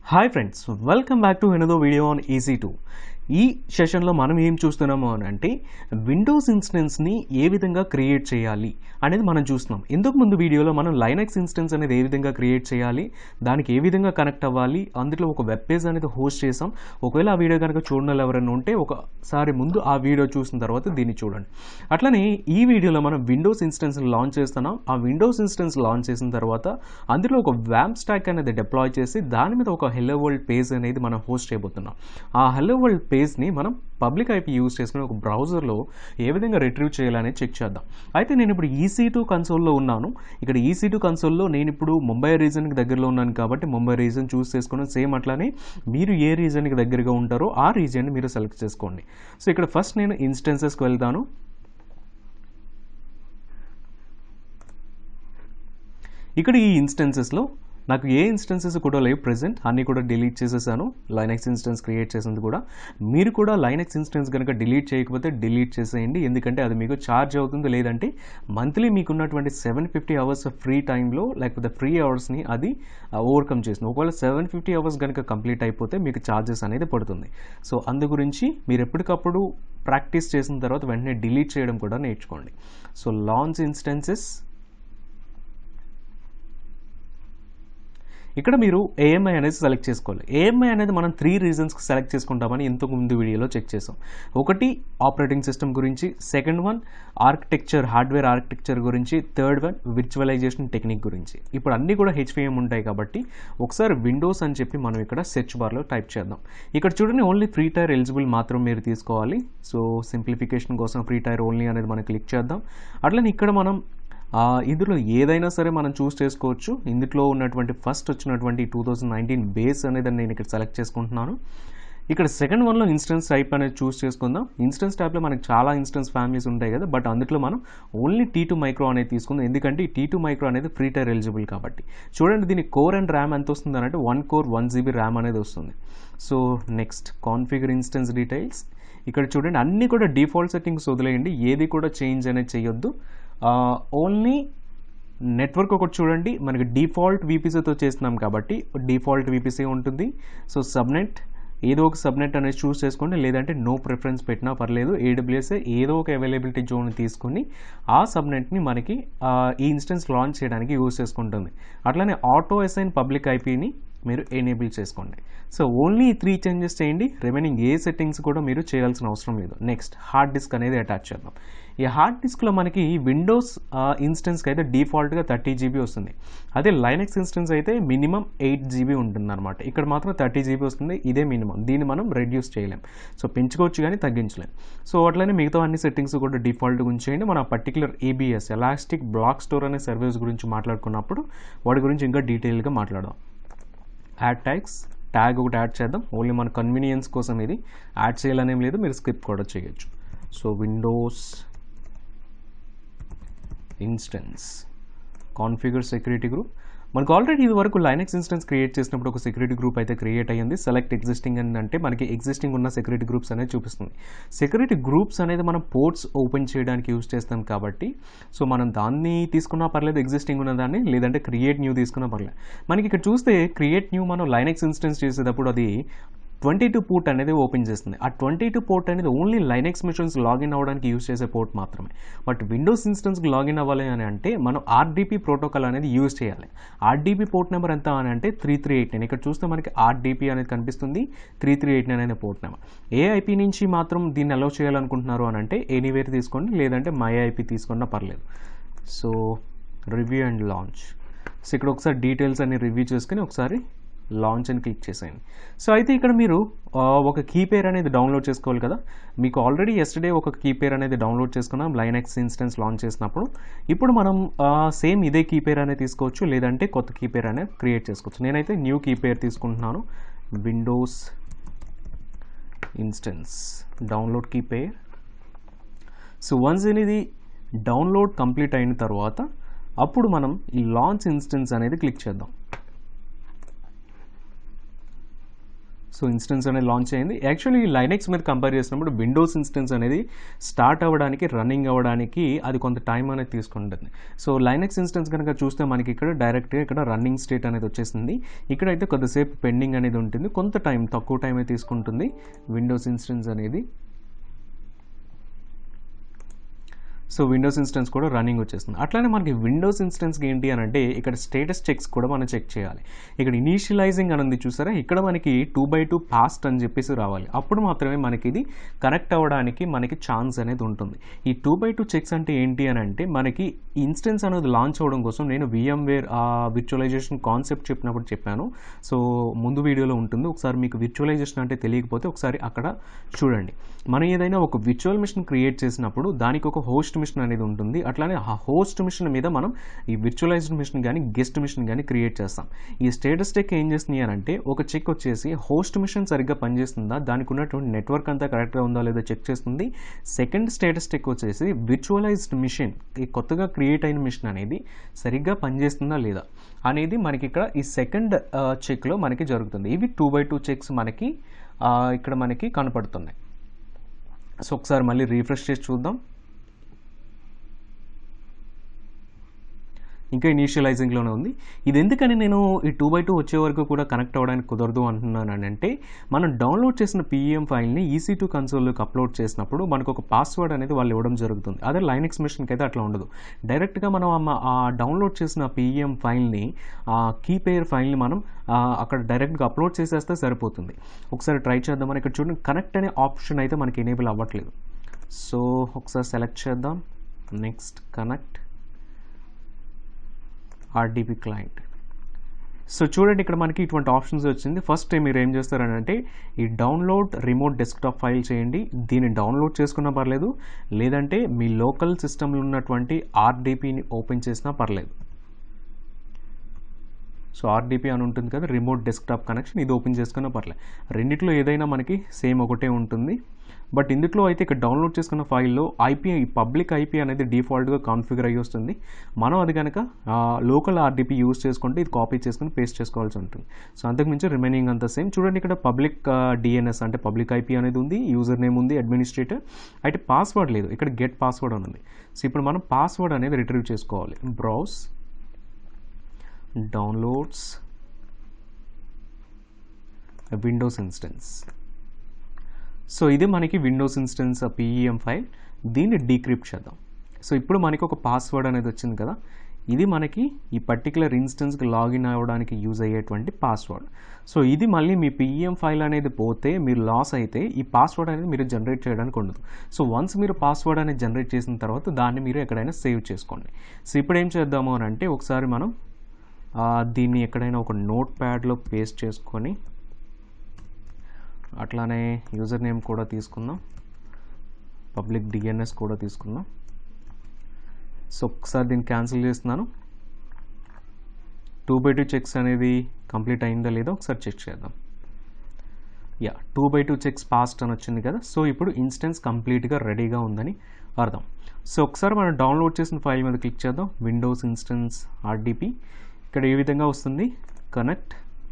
hi friends welcome back to another video on EC two ఈ సెషన్లో మనం ఏం చూస్తున్నాము అని అంటే విండోస్ ఇన్స్టెన్స్ని ఏ విధంగా క్రియేట్ చేయాలి అనేది మనం చూస్తున్నాం ఇంతకు ముందు వీడియోలో మనం లైనక్స్ ఇన్స్టెన్స్ అనేది ఏ విధంగా క్రియేట్ చేయాలి దానికి ఏ విధంగా కనెక్ట్ అవ్వాలి అందులో ఒక వెబ్ పేజ్ అనేది హోస్ట్ చేసాం ఒకవేళ ఆ వీడియో కనుక చూడని వాళ్ళు ఎవరైనా ఉంటే ఒకసారి ముందు ఆ వీడియో చూసిన తర్వాత దీన్ని చూడండి అట్లనే ఈ వీడియోలో మనం విండోస్ ఇన్స్టెన్స్ లాంచ్ చేస్తున్నాం ఆ విండోస్ ఇన్స్టెన్స్ లాంచ్ చేసిన తర్వాత అందులో ఒక వ్యామ్ స్టాక్ అనేది డిప్లాయ్ చేసి దాని మీద ఒక హెల్లో వరల్డ్ పేజ్ అనేది మనం హోస్ట్ చేయబోతున్నాం ఆ హెల్లో వరల్డ్ పేజ్ని మనం పబ్లిక్ ఐపీ యూస్ చేసుకుని ఒక బ్రౌజర్లో ఏ విధంగా రిట్రీవ్ చేయాలనేది చెక్ చేద్దాం అయితే నేను ఇప్పుడు ఈసీ టూ కన్సోల్లో ఉన్నాను ఇక్కడ ఈసీ టూ కన్సోల్లో నేను ఇప్పుడు ముంబై రీజన్కి దగ్గరలో ఉన్నాను కాబట్టి ముంబై రీజన్ చూస్ చేసుకుని సేమ్ అట్లానే మీరు ఏ రీజన్కి దగ్గరగా ఉంటారో ఆ రీజన్ని మీరు సెలెక్ట్ చేసుకోండి సో ఇక్కడ ఫస్ట్ నేను ఇన్స్టెన్సెస్కి వెళ్తాను ఇక్కడ ఈ ఇన్స్టెన్సెస్లో నాకు ఏ ఇన్స్టెన్సెస్ కూడా లేవు ప్రెసెంట్ అన్నీ కూడా డిలీట్ చేసేసాను లైనక్స్ ఇన్స్టెన్స్ క్రియేట్ చేసింది కూడా మీరు కూడా లైనక్స్ ఇన్స్టెన్స్ కనుక డిలీట్ చేయకపోతే డిలీట్ చేసేయండి ఎందుకంటే అది మీకు ఛార్జ్ అవుతుంది లేదంటే మంత్లీ మీకు ఉన్నటువంటి సెవెన్ ఫిఫ్టీ అవర్స్ ఫ్రీ టైంలో లేకపోతే ఫ్రీ అవర్స్ని అది ఓవర్కమ్ చేస్తుంది ఒకవేళ సెవెన్ ఫిఫ్టీ అవర్స్ కనుక కంప్లీట్ అయిపోతే మీకు ఛార్జెస్ అనేది పడుతుంది సో అందు గురించి మీరు ఎప్పటికప్పుడు ప్రాక్టీస్ చేసిన తర్వాత వెంటనే డిలీట్ చేయడం కూడా నేర్చుకోండి సో లాంచ్ ఇన్స్టెన్సెస్ ఇక్కడ మీరు ఏఎంఐ అనేది సెలెక్ట్ చేసుకోవాలి ఏఎంఐ అనేది మనం త్రీ రీజన్స్కి సెలెక్ట్ చేసుకుంటామని ఇంతకు ముందు వీడియోలో చెక్ చేసాం ఒకటి ఆపరేటింగ్ సిస్టమ్ గురించి second one architecture hardware architecture గురించి థర్డ్ వన్ విర్చువలైజేషన్ టెక్నిక్ గురించి ఇప్పుడు అన్నీ కూడా హెచ్పిఎం ఉంటాయి కాబట్టి ఒకసారి విండోస్ అని చెప్పి మనం ఇక్కడ సెర్చ్ బార్లో టైప్ చేద్దాం ఇక్కడ చూడండి ఓన్లీ ఫ్రీ టైర్ ఎలిజిబుల్ మాత్రం మీరు తీసుకోవాలి సో సింప్లిఫికేషన్ కోసం ఫ్రీ టైర్ ఓన్లీ అనేది మనం క్లిక్ చేద్దాం అట్లనే ఇక్కడ మనం ఇందులో ఏదైనా సరే మనం చూస్ చేసుకోవచ్చు ఇందులో ఉన్నటువంటి ఫస్ట్ వచ్చినటువంటి టూ థౌజండ్ నైన్టీన్ బేస్ అనేది నేను ఇక్కడ సెలెక్ట్ చేసుకుంటున్నాను ఇక్కడ సెకండ్ వన్లో ఇన్స్టెన్స్ టైప్ అనేది చూస్ చేసుకుందాం ఇన్స్టెన్స్ టైప్లో మనకి చాలా ఇన్స్టెన్స్ ఫ్యామిలీస్ ఉంటాయి కదా బట్ అందులో మనం ఓన్లీ టీ టూ మైక్రో అనేది తీసుకుందాం ఎందుకంటే ఈ టీ టూ మైక్రో అనేది ఫ్రీ టైర్ ఎలిజిబుల్ కాబట్టి చూడండి దీని కోర్ అండ్ ర్యామ్ ఎంత వస్తుంది అంటే one core one GB RAM అనేది వస్తుంది so next configure instance details ఇక్కడ చూడండి అన్నీ కూడా డిఫాల్ట్ సెట్టింగ్స్ వదిలేయండి ఏది కూడా చేంజ్ అనేది చేయొద్దు ఓన్లీ నెట్వర్క్ ఒకటి చూడండి మనకి డిఫాల్ట్ వీపీసీతో చేస్తున్నాం కాబట్టి డిఫాల్ట్ వీపీసీ ఉంటుంది సో సబ్నెట్ ఏదో ఒక సబ్నెట్ అనేది చూస్ చేసుకోండి లేదంటే నో ప్రిఫరెన్స్ పెట్టినా పర్లేదు ఏడబ్ల్యూఎస్ ఏదో ఒక అవైలబిలిటీ జోన్ తీసుకుని ఆ సబ్నెట్ని మనకి ఈ ఇన్స్టెన్స్ లాంచ్ చేయడానికి యూజ్ చేసుకుంటుంది అట్లనే ఆటో అసైన్ పబ్లిక్ ఐపీని మీరు ఎనేబుల్ చేసుకోండి సో ఓన్లీ త్రీ చేంజెస్ చేయండి రిమైనింగ్ ఏ సెట్టింగ్స్ కూడా మీరు చేయాల్సిన అవసరం లేదు నెక్స్ట్ హార్డ్ డిస్క్ అనేది అటాచ్ చేద్దాం ఈ హార్డ్ డిస్క్లో మనకి విండోస్ ఇన్స్టెన్స్కి అయితే డిఫాల్ట్గా థర్టీ జీబీ వస్తుంది అదే లైనక్స్ ఇన్స్టెన్స్ అయితే మినిమం ఎయిట్ జీబీ ఉంటుంది అనమాట ఇక్కడ మాత్రం థర్టీ జీబీ వస్తుంది ఇదే మినిమం దీన్ని మనం రెడ్యూస్ చేయలేం సో పెంచుకోవచ్చు కానీ తగ్గించలేం సో అట్లనే మిగతా అన్ని సెట్టింగ్స్ కూడా డిఫాల్ట్గా ఉంచేయండి మన particular EBS elastic block store అనే సర్వీస్ గురించి మాట్లాడుకున్నప్పుడు వాటి గురించి ఇంకా డీటెయిల్గా మాట్లాడదాం యాడ్ ట్యాగ్స్ ట్యాగ్ ఒకటి యాడ్ చేద్దాం ఓన్లీ మన కన్వీనియన్స్ కోసం ఇది యాడ్ చేయాలనేం లేదు మీరు స్కిప్ కూడా చేయొచ్చు so Windows instance configure security group మనకు ఆల్రెడీ ఇది వరకు లైనక్స్ ఇన్స్టెన్స్ క్రియేట్ చేసినప్పుడు ఒక సెక్యూరిటీ గ్రూప్ అయితే క్రియేట్ అయ్యింది సెలెక్ట్ ఎగ్జిస్టింగ్ అని అంటే మనకి ఎగ్జిస్టింగ్ ఉన్న సెక్యూరిటీ గ్రూప్స్ అనేది చూపిస్తుంది సెక్యూరిటీ గ్రూప్స్ అనేది మనం పోర్ట్స్ ఓపెన్ చేయడానికి యూజ్ చేస్తాం కాబట్టి సో మనం దాన్ని తీసుకున్నా పర్లేదు ఎగ్జిస్టింగ్ ఉన్న దాన్ని లేదంటే క్రియేట్ న్యూ తీసుకున్నా పర్లేదు మనకి ఇక్కడ చూస్తే క్రియేట్ న్యూ మనం లైనక్స్ ఇన్స్టెన్స్ చేసేటప్పుడు అది ట్వంటీ టూ పోర్ట్ అనేది ఓపెన్ చేస్తుంది ఆ ట్వంటీ టూ పోర్ట్ అనేది ఓన్లీ లైనక్స్ మిషన్స్ లాగిన్ అవ్వడానికి యూజ్ చేసే పోర్ట్ మాత్రమే బట్ విండోస్ ఇన్స్టెన్స్కి లాగిన్ అవ్వాలి అని అంటే మనం ఆర్డీపీ ప్రోటోకాల్ అనేది యూజ్ చేయాలి ఆర్డీపీ పోర్ట్ నెంబర్ ఎంత అని అంటే త్రీ త్రీ ఎయిట్ నైన్ ఇక్కడ చూస్తే మనకి ఆర్డీపీ అనేది కనిపిస్తుంది త్రీ త్రీ ఎయిట్ నైన్ అనే పోర్ట్ నెంబర్ ఏ ఐపీ నుంచి మాత్రం దీన్ని అలౌ చేయాలనుకుంటున్నారు అని అంటే ఎనీవేర్ తీసుకోండి లేదంటే మై ఐపీ తీసుకున్నా పర్లేదు so review and launch so ఇక్కడ ఒకసారి డీటెయిల్స్ అన్ని రివ్యూ చేసుకుని ఒకసారి లాంచ్ అని క్లిక్ చేసేయండి సో అయితే ఇక్కడ మీరు ఒక కీపేర్ అనేది డౌన్లోడ్ చేసుకోవాలి కదా మీకు ఆల్రెడీ ఎస్టర్డే ఒక కీపేర్ అనేది డౌన్లోడ్ చేసుకున్నాం లైనక్స్ ఇన్స్టెన్స్ లాంచ్ చేసినప్పుడు ఇప్పుడు మనం సేమ్ ఇదే కీపేర్ అనేది తీసుకోవచ్చు లేదంటే కొత్త కీపేర్ అనేది క్రియేట్ చేసుకోవచ్చు నేనైతే న్యూ కీపేర్ తీసుకుంటున్నాను Windows instance download key pair so once అనేది డౌన్లోడ్ కంప్లీట్ అయిన తర్వాత అప్పుడు మనం ఈ లాంచ్ ఇన్స్టెన్స్ అనేది క్లిక్ చేద్దాం సో ఇన్స్టెన్స్ అనేది లాంచ్ అయింది యాక్చువల్లీ లైనెక్స్ మీద కంపేర్ చేసినప్పుడు విండోస్ ఇన్స్టెన్స్ అనేది స్టార్ట్ అవ్వడానికి రన్నింగ్ అవ్వడానికి అది కొంత టైం అనేది తీసుకుంటుంది సో లైనెక్స్ ఇన్స్టెన్స్ కనుక చూస్తే మనకి ఇక్కడ డైరెక్ట్గా ఇక్కడ రన్నింగ్ స్టేట్ అనేది వచ్చేసింది ఇక్కడైతే కొద్దిసేపు పెండింగ్ అనేది ఉంటుంది కొంత టైం తక్కువ టైమే తీసుకుంటుంది విండోస్ ఇన్స్టెన్స్ అనేది సో విండోస్ ఇన్స్టెన్స్ కూడా రన్నింగ్ వచ్చేస్తుంది అట్లానే మనకి విండోస్ ఇన్స్టెన్స్కి ఏంటి అని అంటే ఇక్కడ స్టేటస్ చెక్స్ కూడా మనం చెక్ చేయాలి ఇక్కడ ఇనీషియలైజింగ్ అని ఉంది చూసారా ఇక్కడ మనకి టూ బై టూ పాస్ట్ అని చెప్పేసి రావాలి అప్పుడు మాత్రమే మనకి ఇది కనెక్ట్ అవ్వడానికి మనకి ఛాన్స్ అనేది ఉంటుంది ఈ టూ బై టూ చెక్స్ అంటే ఏంటి అని అంటే మనకి ఇన్స్టెన్స్ అనేది లాంచ్ అవ్వడం కోసం నేను విఎంవేర్ విర్చువలైజేషన్ కాన్సెప్ట్ చెప్పినప్పుడు చెప్పాను సో ముందు వీడియోలో ఉంటుంది ఒకసారి మీకు విర్చువలైజేషన్ అంటే తెలియకపోతే ఒకసారి అక్కడ చూడండి మనం ఏదైనా ఒక విర్చువల్ మిషన్ క్రియేట్ చేసినప్పుడు దానికి ఒక హోస్ట్ మిషన్ అనేది ఉంటుంది అట్లానే ఆ హోస్ట్ మిషన్ మీద మనం ఈ విర్చువలైజ్డ్ మిషన్ కానీ గెస్ట్ మిషన్ కానీ క్రియేట్ చేస్తాం ఈ స్టేటస్ చెక్ ఏం చేస్తుంది అని అంటే ఒక చెక్ వచ్చేసి హోస్ట్ మిషన్ సరిగ్గా పనిచేస్తుందా దానికి ఉన్నటువంటి నెట్వర్క్ అంతా కరెక్ట్గా ఉందా లేదా చెక్ చేస్తుంది సెకండ్ స్టేటస్ చెక్ వచ్చేసి విర్చువలైజ్డ్ మిషన్ ఈ కొత్తగా క్రియేట్ అయిన మిషన్ అనేది సరిగ్గా పనిచేస్తుందా లేదా అనేది మనకి ఇక్కడ ఈ సెకండ్ చెక్లో మనకి జరుగుతుంది ఇవి టూ బై టూ చెక్స్ మనకి ఆ, ఇక్కడ మనకి కనపడుతున్నాయి సో ఒకసారి మళ్ళీ రీఫ్రెష్ చేసి చూద్దాం ఇంకా ఇనీషియలైజింగ్లోనే ఉంది ఇది ఎందుకని నేను ఈ టూ బై టూ వచ్చే వరకు కూడా కనెక్ట్ అవ్వడానికి కుదరదు అంటున్నాను అని అంటే మనం డౌన్లోడ్ చేసిన పీఈఎం ఫైల్ని ఈసీ టూ కన్సోల్లోకి అప్లోడ్ చేసినప్పుడు మనకు ఒక పాస్వర్డ్ అనేది వాళ్ళు ఇవ్వడం జరుగుతుంది అదే లైనెక్స్ మిషన్కి అయితే అట్లా ఉండదు డైరెక్ట్గా మనం ఆ- ఆ డౌన్లోడ్ చేసిన పీఈఎం ఫైల్ని ఆ కీ పేర్ ఫైల్ని మనం ఆ, అక్కడ డైరెక్ట్గా అప్లోడ్ చేసేస్తే సరిపోతుంది ఒకసారి ట్రై చేద్దామని ఇక్కడ చూడండి కనెక్ట్ అనే ఆప్షన్ అయితే మనకి ఎనేబుల్ అవ్వట్లేదు సో ఒకసారి సెలెక్ట్ చేద్దాం next connect RDP client so చూడండి ఇక్కడ మనకి ఇటువంటి ఆప్షన్స్ వచ్చింది ఫస్ట్ మీరు ఏం చేస్తారని అంటే ఈ డౌన్లోడ్ రిమోట్ డెస్క్టాప్ ఫైల్ చేయండి దీన్ని డౌన్లోడ్ చేసుకున్నా పర్లేదు లేదంటే మీ లోకల్ సిస్టంలో ఉన్నటువంటి ఆర్డీపీని ఓపెన్ చేసినా పర్లేదు సో ఆర్డీపీ అని ఉంటుంది కదా రిమోట్ డెస్క్టాప్ కనెక్షన్ ఇది ఓపెన్ చేసుకున్నా పర్లేదు రెండిట్లో ఏదైనా మనకి సేమ్ ఒకటే ఉంటుంది బట్ ఇందులో అయితే ఇక్కడ డౌన్లోడ్ చేసుకున్న ఫైల్లో ఐపీ పబ్లిక్ ఐపీ అనేది డిఫాల్ట్గా కాన్ఫిగర్ అయ్యి వస్తుంది మనం అది కనుక లోకల్ ఆర్డీపీ యూస్ చేసుకుంటే ఇది కాపీ చేసుకుని పేస్ట్ చేసుకోవాల్సి ఉంటుంది సో అంతకుమించి రిమైనింగ్ అంతా సేమ్ చూడండి ఇక్కడ పబ్లిక్ డిఎన్ఎస్ అంటే పబ్లిక్ ఐపీ అనేది ఉంది యూజర్ నేమ్ ఉంది అడ్మినిస్ట్రేటర్ అయితే పాస్వర్డ్ లేదు ఇక్కడ గెట్ పాస్వర్డ్ అని ఉంది సో ఇప్పుడు మనం పాస్వర్డ్ అనేది రిట్రీవ్ చేసుకోవాలి browse downloads Windows instance so ఇది మనకి విండోస్ ఇన్స్టెన్స్ పీఈఎం ఫైల్ దీన్ని డీక్రిప్ట్ చేద్దాం సో ఇప్పుడు మనకి ఒక పాస్వర్డ్ అనేది వచ్చింది కదా ఇది మనకి ఈ పర్టికులర్ ఇన్స్టెన్స్కి లాగిన్ అవ్వడానికి యూజ్ అయ్యేటువంటి పాస్వర్డ్ సో ఇది మళ్ళీ మీ పిఈఎం ఫైల్ అనేది పోతే మీరు లాస్ అయితే ఈ పాస్వర్డ్ అనేది మీరు జనరేట్ చేయడానికి ఉండదు సో వన్స్ మీరు పాస్వర్డ్ అనేది జనరేట్ చేసిన తర్వాత దాన్ని మీరు ఎక్కడైనా సేవ్ చేసుకోండి సో ఇప్పుడు ఏం చేద్దాము అని అంటే ఒకసారి మనం ఆ, దీన్ని ఎక్కడైనా ఒక నోట్ ప్యాడ్లో పేస్ట్ చేసుకొని అట్లానే యూజర్ నేమ్ కూడా తీసుకుందాం పబ్లిక్ డిఎన్ఎస్ కూడా తీసుకుందాం సో ఒకసారి దీన్ని క్యాన్సిల్ చేస్తున్నాను టూ బై టూ చెక్స్ అనేది కంప్లీట్ అయిందా లేదా ఒకసారి చెక్ చేద్దాం yeah two by two checks passed అని వచ్చింది కదా సో ఇప్పుడు ఇన్స్టెన్స్ కంప్లీట్గా రెడీగా ఉందని అర్థం సో ఒకసారి మనం డౌన్లోడ్ చేసిన ఫైల్ మీద క్లిక్ చేద్దాం విండోస్ ఇన్స్టెన్స్ ఆర్డిపి ఇక్కడ ఏ విధంగా వస్తుంది కనెక్ట్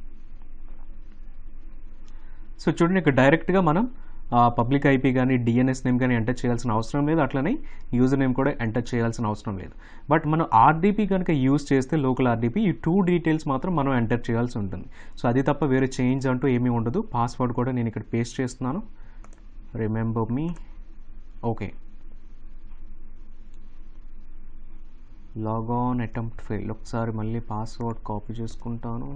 సో చూడండి ఇక్కడ డైరెక్ట్గా మనం పబ్లిక్ ఐపీ కానీ డిఎన్ఎస్ నేమ్ కానీ ఎంటర్ చేయాల్సిన అవసరం లేదు అట్లనే యూజర్ నేమ్ కూడా ఎంటర్ చేయాల్సిన అవసరం లేదు బట్ మనం ఆర్డీపీ కనుక యూజ్ చేస్తే లోకల్ ఆర్డీపీ ఈ టూ డీటెయిల్స్ మాత్రం మనం ఎంటర్ చేయాల్సి ఉంటుంది సో అది తప్ప వేరే చేంజ్ అంటూ ఏమీ ఉండదు పాస్వర్డ్ కూడా నేను ఇక్కడ పేస్ట్ చేస్తున్నాను remember me okay logon attempt fail ఒకసారి మళ్ళీ పాస్వర్డ్ కాపీ చేసుకుంటాను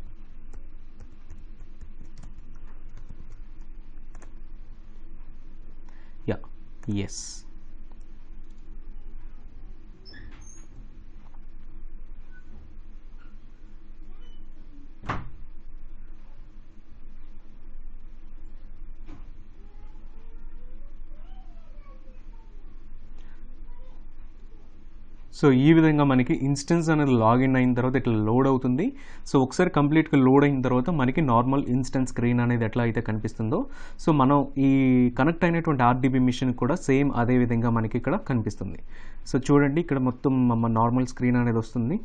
యా ఎస్ సో ఈ విధంగా మనకి ఇన్స్టెన్స్ అనేది లాగిన్ అయిన తర్వాత ఇట్లా లోడ్ అవుతుంది సో ఒకసారి కంప్లీట్గా లోడ్ అయిన తర్వాత మనకి నార్మల్ ఇన్స్టెన్స్ స్క్రీన్ అనేది ఎట్లా అయితే కనిపిస్తుందో సో మనం ఈ కనెక్ట్ అయినటువంటి ఆర్డీబీ మిషన్ కూడా సేమ్ అదే విధంగా మనకి ఇక్కడ కనిపిస్తుంది సో చూడండి ఇక్కడ మొత్తం మన నార్మల్ స్క్రీన్ అనేది వస్తుంది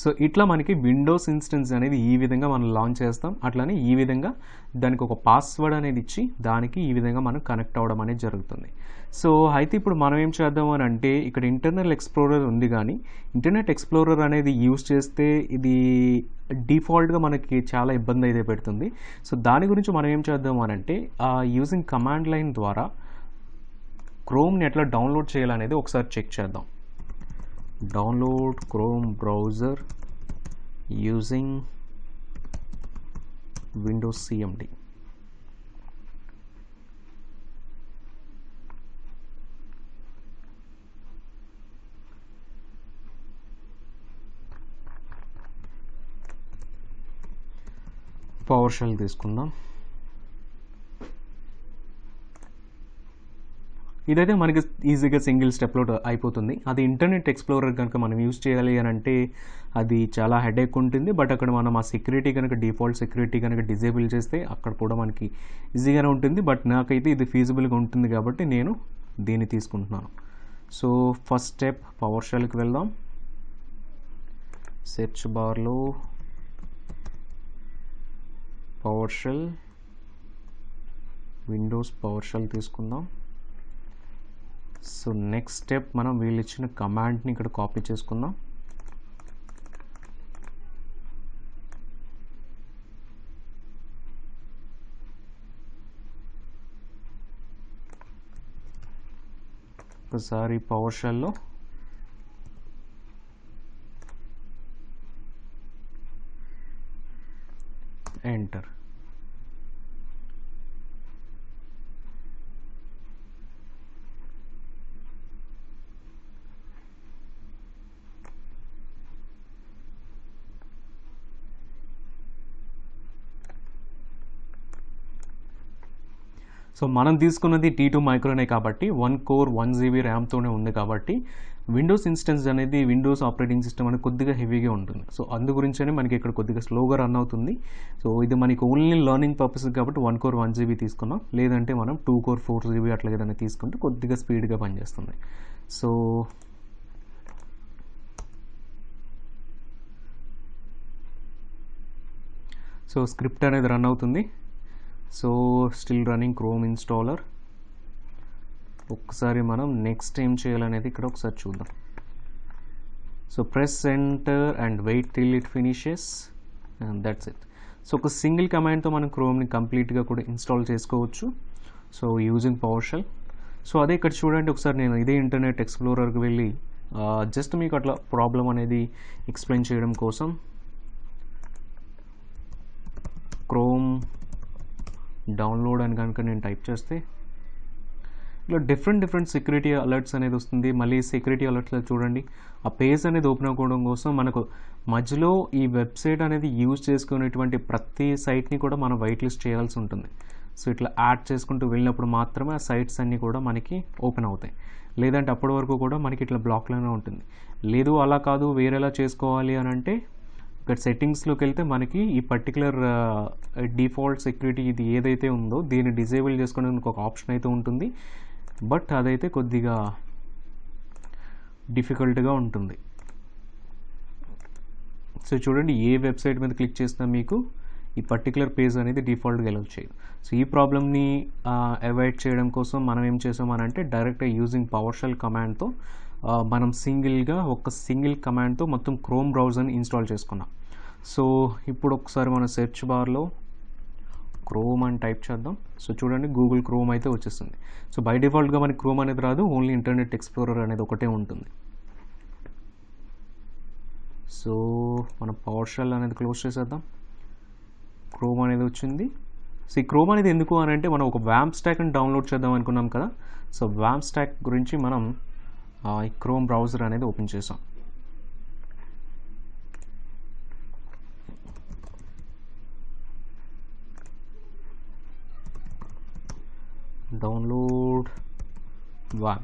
సో ఇట్లా మనకి విండోస్ ఇన్స్టెన్స్ అనేది ఈ విధంగా మనం లాంచ్ చేస్తాం అట్లానే ఈ విధంగా దానికి ఒక పాస్వర్డ్ అనేది ఇచ్చి దానికి ఈ విధంగా మనం కనెక్ట్ అవ్వడం అనేది జరుగుతుంది సో అయితే ఇప్పుడు మనం ఏం చేద్దాం అని అంటే ఇక్కడ ఇంటర్నల్ ఎక్స్ప్లోరర్ ఉంది కానీ ఇంటర్నెట్ ఎక్స్ప్లోరర్ అనేది యూస్ చేస్తే ఇది డిఫాల్ట్గా మనకి చాలా ఇబ్బంది అయితే పెడుతుంది సో దాని గురించి మనం ఏం చేద్దాం అని అంటే యూజింగ్ కమాండ్ లైన్ ద్వారా క్రోమ్ని ఎట్లా డౌన్లోడ్ చేయాలనేది ఒకసారి చెక్ చేద్దాం download Chrome browser using Windows CMD PowerShell తీసుకుందాం ఇదైతే మనకి ఈజీగా సింగిల్ స్టెప్లో అయిపోతుంది అది ఇంటర్నెట్ ఎక్స్ప్లోరర్ కనుక మనం యూజ్ చేయాలి అని అంటే అది చాలా హెడేక్ ఉంటుంది బట్ అక్కడ మనం ఆ సెక్యూరిటీ కనుక డిఫాల్ట్ సెక్యూరిటీ కనుక డిజేబుల్ చేస్తే అక్కడ కూడా మనకి ఈజీగానే ఉంటుంది బట్ నాకైతే ఇది ఫీజిబుల్గా ఉంటుంది కాబట్టి నేను దీన్ని తీసుకుంటున్నాను సో ఫస్ట్ స్టెప్ పవర్ షెల్కి వెళ్దాం సెర్చ్ బార్లో PowerShell Windows PowerShell తీసుకుందాం సో నెక్స్ట్ స్టెప్ మనం వీళ్ళు ఇచ్చిన కమాండ్ని ఇక్కడ కాపీ చేసుకుందాం ఒకసారి పవర్ షెల్లో ఎంటర్ సో మనం తీసుకున్నది టీ టూ మైక్రోనే కాబట్టి వన్ కోర్ వన్ జీబీ ర్యామ్తోనే ఉంది కాబట్టి విండోస్ ఇన్స్టెన్స్ అనేది విండోస్ ఆపరేటింగ్ సిస్టమ్ అనేది కొద్దిగా హెవీగా ఉంటుంది సో అందు గురించనే మనకి ఇక్కడ కొద్దిగా స్లోగా రన్ అవుతుంది సో ఇది మనకి ఓన్లీ లర్నింగ్ పర్పస్ కాబట్టి వన్ కోర్ వన్ జీబీ తీసుకున్నాం లేదంటే మనం టూ కోర్ ఫోర్ జీబీ అట్లా ఏదైనా తీసుకుంటే కొద్దిగా స్పీడ్గా పనిచేస్తుంది సో సో స్క్రిప్ట్ అనేది రన్ అవుతుంది so still running Chrome installer ఒక్కసారి మనం నెక్స్ట్ ఏం చేయాలనేది ఇక్కడ ఒకసారి చూద్దాం so press enter and wait till it finishes and that's it so ఒక సింగిల్ కమాండ్తో మనం క్రోమ్ని కంప్లీట్గా కూడా ఇన్స్టాల్ చేసుకోవచ్చు so using PowerShell so అదే ఇక్కడ చూడండి ఒకసారి నేను ఇదే ఇంటర్నెట్ ఎక్స్ప్లోరర్కి వెళ్ళి జస్ట్ మీకు అట్లా ప్రాబ్లం అనేది ఎక్స్ప్లెయిన్ చేయడం కోసం క్రోమ్ డౌన్లోడ్ అని కనుక నేను టైప్ చేస్తే ఇలా డిఫరెంట్ డిఫరెంట్ సెక్యూరిటీ అలర్ట్స్ అనేది వస్తుంది మళ్ళీ సెక్యూరిటీ అలర్ట్స్లో చూడండి ఆ పేజ్ అనేది ఓపెన్ అవ్వడం కోసం మనకు మధ్యలో ఈ వెబ్సైట్ అనేది యూజ్ చేసుకునేటువంటి ప్రతి సైట్ని కూడా మనం వైట్ లిస్ట్ చేయాల్సి ఉంటుంది సో ఇట్లా యాడ్ చేసుకుంటూ వెళ్ళినప్పుడు మాత్రమే ఆ సైట్స్ అన్నీ కూడా మనకి ఓపెన్ అవుతాయి లేదంటే అప్పటి వరకు కూడా మనకి ఇట్లా బ్లాక్లోనే ఉంటుంది లేదు అలా కాదు వేరేలా చేసుకోవాలి అని అంటే ఇక్కడ సెట్టింగ్స్లోకి వెళ్తే మనకి ఈ పర్టికులర్ డిఫాల్ట్ సెక్యూరిటీ ఇది ఏదైతే ఉందో దీన్ని డిజేబుల్ చేసుకోవడానికి ఒక ఆప్షన్ అయితే ఉంటుంది బట్ అదైతే కొద్దిగా డిఫికల్ట్గా ఉంటుంది సో చూడండి ఏ వెబ్సైట్ మీద క్లిక్ చేసినా మీకు ఈ పర్టికులర్ పేజ్ అనేది డిఫాల్ట్గా ఎలా చేయదు సో ఈ ప్రాబ్లమ్ని అవాయిడ్ చేయడం కోసం మనం ఏం చేసామనంటే డైరెక్ట్గా యూజింగ్ పవర్ షెల్ కమాండ్తో మనం సింగిల్గా ఒక సింగిల్ కమాండ్తో మొత్తం క్రోమ్ బ్రౌజర్ని ఇన్స్టాల్ చేసుకున్నాం సో ఇప్పుడు ఒకసారి మన సెర్చ్ బార్లో క్రోమ్ అని టైప్ చేద్దాం సో చూడండి గూగుల్ క్రోమ్ అయితే వచ్చేస్తుంది సో బై డిఫాల్ట్గా మనకి క్రోమ్ అనేది రాదు ఓన్లీ ఇంటర్నెట్ ఎక్స్ప్లోరర్ అనేది ఒకటే ఉంటుంది సో మనం పవర్ షెల్ అనేది క్లోజ్ చేసేద్దాం క్రోమ్ అనేది వచ్చింది సో ఈ క్రోమ్ అనేది ఎందుకు అని అంటే మనం ఒక వ్యాంప్ స్టాక్ని డౌన్లోడ్ చేద్దాం అనుకున్నాం కదా సో వ్యాంప్ స్టాక్ గురించి మనం ఈ క్రోమ్ బ్రౌజర్ అనేది ఓపెన్ చేసాం download WAMP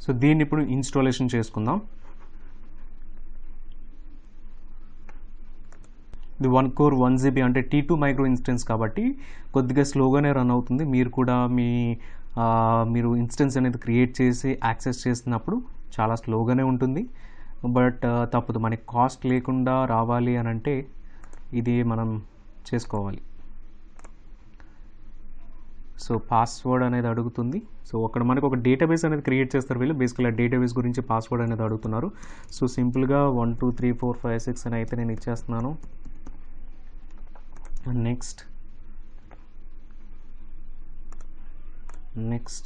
సో దీన్ని ఇప్పుడు ఇన్స్టాలేషన్ చేసుకుందాం ఇది వన్ కోర్ వన్ జీబీ అంటే టీ టూ మైక్రో ఇన్స్టెన్స్ కాబట్టి కొద్దిగా స్లోగానే రన్ అవుతుంది మీరు కూడా మీ ఆ, మీరు ఇన్స్టెన్స్ అనేది క్రియేట్ చేసి యాక్సెస్ చేస్తున్నప్పుడు చాలా స్లోగానే ఉంటుంది బట్ తప్పదు మనకి కాస్ట్ లేకుండా రావాలి అని అంటే ఇది మనం చేసుకోవాలి సో పాస్వర్డ్ అనేది అడుగుతుంది సో అక్కడ మనకు ఒక డేటాబేస్ అనేది క్రియేట్ చేస్తారు వీళ్ళు బేసికల్ ఆ డేటాబేస్ గురించి పాస్వర్డ్ అనేది అడుగుతున్నారు సో సింపుల్గా one two three four five six అని అయితే నేను ఇచ్చేస్తున్నాను నెక్స్ట్ నెక్స్ట్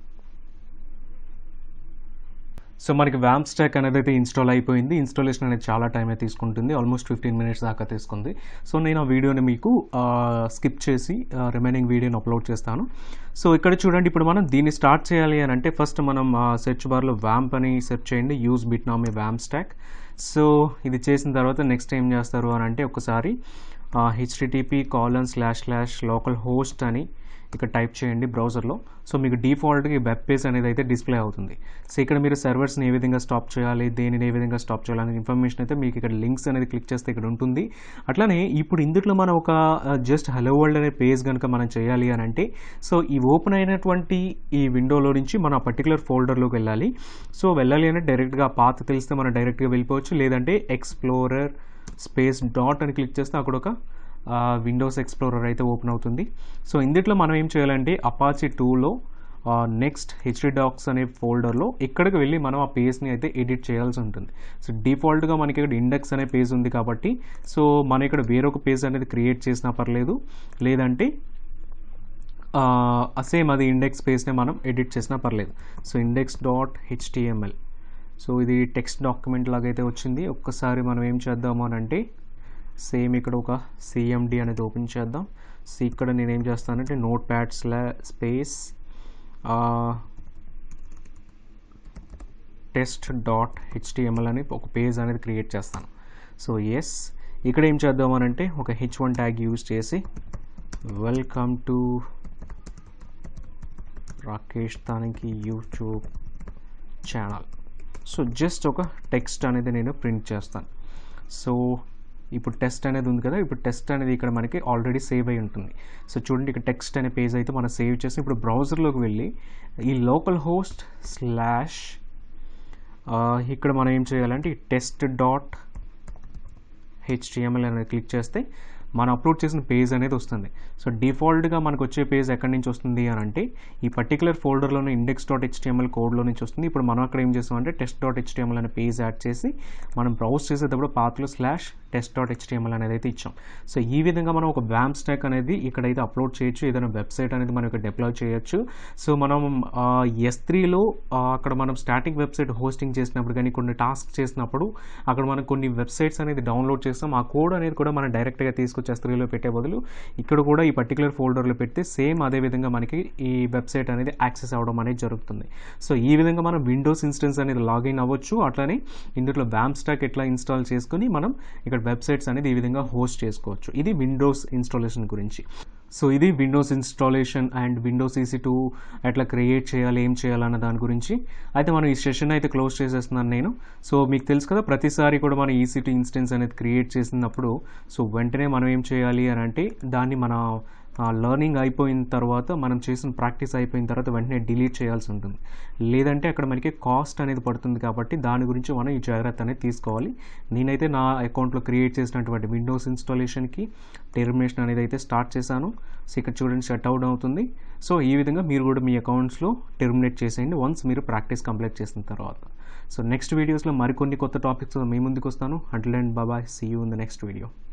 సో మనకి వ్యాంప్ స్టాక్ అనేది అయితే ఇన్స్టాల్ అయిపోయింది ఇన్స్టాలేషన్ అనేది చాలా టైం అయితే తీసుకుంటుంది ఆల్మోస్ట్ ఫిఫ్టీన్ మినిట్స్ దాకా తీసుకుంది సో నేను ఆ వీడియోని మీకు స్కిప్ చేసి రిమైనింగ్ వీడియోని అప్లోడ్ చేస్తాను సో ఇక్కడ చూడండి ఇప్పుడు మనం దీన్ని స్టార్ట్ చేయాలి అని అంటే ఫస్ట్ మనం సెర్చ్ బార్లో వ్యాంప్ అని సెర్చ్ చేయండి యూజ్ బిట్నామీ వ్యాంప్ స్టాక్ సో ఇది చేసిన తర్వాత నెక్స్ట్ ఏం చేస్తారు అని అంటే ఒకసారి HTTP colon slash slash localhost అని ఇక్కడ టైప్ చేయండి బ్రౌజర్లో సో మీకు డిఫాల్ట్గా వెబ్ పేజ్ అనేది అయితే డిస్ప్లే అవుతుంది సో ఇక్కడ మీరు సర్వర్స్ని ఏ విధంగా స్టాప్ చేయాలి దేనిని ఏ విధంగా స్టాప్ చేయాలనే ఇన్ఫర్మేషన్ అయితే మీకు ఇక్కడ లింక్స్ అనేది క్లిక్ చేస్తే ఇక్కడ ఉంటుంది అట్లానే ఇప్పుడు ఇందులో మనం ఒక జస్ట్ హలో వరల్డ్ అనే పేజ్ కనుక మనం చేయాలి అని అంటే సో ఈ ఓపెన్ అయినటువంటి ఈ విండోలో నుంచి మనం ఆ పర్టికులర్ ఫోల్డర్లోకి వెళ్ళాలి సో వెళ్ళాలి అంటే డైరెక్ట్గా పాత తెలిస్తే మనం డైరెక్ట్గా వెళ్ళిపోవచ్చు లేదంటే ఎక్స్ప్లోరర్ స్పేస్ డాట్ అని క్లిక్ చేస్తే అక్కడ ఒక విండోస్ ఎక్స్ప్లోరర్ అయితే ఓపెన్ అవుతుంది సో ఇందులో మనం ఏం చేయాలంటే అపాచి టూలో నెక్స్ట్ హెచ్డి డాక్స్ అనే ఫోల్డర్లో ఇక్కడికి వెళ్ళి మనం ఆ పేజ్ని అయితే ఎడిట్ చేయాల్సి ఉంటుంది సో డిఫాల్ట్గా మనకి ఇక్కడ ఇండెక్స్ అనే పేజ్ ఉంది కాబట్టి సో మనం ఇక్కడ వేరొక పేజ్ అనేది క్రియేట్ చేసినా పర్లేదు లేదంటే సేమ్ అది ఇండెక్స్ పేజ్నే మనం ఎడిట్ చేసినా పర్లేదు so index dot HTML so ఇది టెక్స్ట్ డాక్యుమెంట్ లాగా అయితే వచ్చింది ఒక్కసారి మనం ఏం చేద్దాము అని అంటే సేమ్ ఇక్కడ ఒక సిఎండి అనేది ఓపెన్ చేద్దాం సో ఇక్కడ నేను ఏం చేస్తానంటే నోట్ ప్యాడ్ స్లా స్పేస్ టెస్ట్ డాట్ హెచ్టిఎంఎల్ అని ఒక పేజ్ అనేది క్రియేట్ చేస్తాను సో ఎస్ ఇక్కడ ఏం చేద్దాం అని అంటే ఒక హెచ్ వన్ ట్యాగ్ యూజ్ చేసి వెల్కమ్ టు రాకేష్ తానికి యూట్యూబ్ ఛానల్ సో జస్ట్ ఒక టెక్స్ట్ అనేది నేను ప్రింట్ చేస్తాను సో ఇప్పుడు టెస్ట్ అనేది ఉంది కదా ఇప్పుడు టెస్ట్ అనేది ఇక్కడ మనకి ఆల్రెడీ సేవ్ అయి ఉంటుంది సో చూడండి ఇక్కడ టెక్స్ట్ అనే పేజ్ అయితే మనం సేవ్ చేసి ఇప్పుడు బ్రౌజర్లోకి వెళ్ళి ఈ లోకల్ హోస్ట్ స్లాష్ ఇక్కడ మనం ఏం చేయాలంటే ఈ టెస్ట్ డాట్ హెచ్టిఎంఎల్ అనేది క్లిక్ చేస్తే మనం అప్లోడ్ చేసిన పేజ్ అనేది వస్తుంది సో డిఫాల్ట్గా మనకు వచ్చే పేజ్ ఎక్కడి నుంచి వస్తుంది అని అంటే ఈ పర్టికులర్ ఫోల్డర్లోనే ఇండెక్స్ డాట్ హెచ్టిఎంఎల్ కోడ్లో నుంచి వస్తుంది ఇప్పుడు మనం అక్కడ ఏం చేస్తామంటే టెస్ట్ డాట్ హెచ్టిఎంఎల్ అనే పేజ్ యాడ్ చేసి మనం బ్రౌజ్ చేసేటప్పుడు పాతలో స్లాష్ టెస్ట్ డాట్ హెచ్టిఎంఎల్ అనేది అయితే ఇచ్చాం సో ఈ విధంగా మనం ఒక వ్యామ్ స్టాక్ అనేది ఇక్కడైతే అప్లోడ్ చేయొచ్చు ఏదైనా వెబ్సైట్ అనేది మనం ఇక్కడ డిప్లాయ్ చేయొచ్చు సో మనం ఎస్ త్రీలో అక్కడ మనం స్టాటిక్ వెబ్సైట్ హోస్టింగ్ చేసినప్పుడు కానీ కొన్ని టాస్క్ చేసినప్పుడు అక్కడ మనం కొన్ని వెబ్సైట్స్ అనేది డౌన్లోడ్ చేస్తాం ఆ కోడ్ అనేది కూడా మనం డైరెక్ట్గా తీసుకొచ్చి ఎస్ త్రీలో పెట్టే బదులు ఇక్కడ కూడా ఈ పర్టికులర్ ఫోల్డర్లో పెడితే సేమ్ అదే విధంగా మనకి ఈ వెబ్సైట్ అనేది యాక్సెస్ అవ్వడం అనేది జరుగుతుంది సో ఈ విధంగా మనం విండోస్ ఇన్స్టెన్స్ అనేది లాగిన్ అవ్వచ్చు అట్లానే ఇందులో వ్యామ్ స్టాక్ ఎట్లా ఇన్స్టాల్ చేసుకుని మనం ఇక్కడ వెబ్సైట్స్ అనేది ఈ విధంగా హోస్ట్ చేసుకోవచ్చు ఇది విండోస్ ఇన్స్టాలేషన్ గురించి సో ఇది Windows installation and Windows EC two ఎట్లా క్రియేట్ చేయాలి ఏం చేయాలన్న దాని గురించి అయితే మనం ఈ సెషన్ అయితే క్లోజ్ చేసేస్తున్నాను నేను సో మీకు తెలుసు కదా ప్రతిసారి కూడా మనం ఈసీ టూ ఇన్స్టెన్స్ అనేది క్రియేట్ చేసినప్పుడు సో వెంటనే మనం ఏం చేయాలి అని అంటే దాన్ని మన లర్నింగ్ అయిపోయిన తర్వాత మనం చేసిన ప్రాక్టీస్ అయిపోయిన తర్వాత వెంటనే డిలీట్ చేయాల్సి ఉంటుంది లేదంటే అక్కడ మనకి కాస్ట్ అనేది పడుతుంది కాబట్టి దాని గురించి మనం ఈ జాగ్రత్త అనేది తీసుకోవాలి నేనైతే నా అకౌంట్లో క్రియేట్ చేసినటువంటి విండోస్ ఇన్స్టాలేషన్కి టెర్మినేషన్ అనేది అయితే స్టార్ట్ చేశాను సో ఇక్కడ చూడండి షట్ అవుట్ అవుతుంది సో ఈ విధంగా మీరు కూడా మీ అకౌంట్స్లో టెర్మినేట్ చేసేయండి వన్స్ మీరు ప్రాక్టీస్ కంప్లీట్ చేసిన తర్వాత సో నెక్స్ట్ వీడియోస్లో మరికొన్ని కొత్త టాపిక్స్ మీ ముందుకు వస్తాను until and bye bye see you in the next video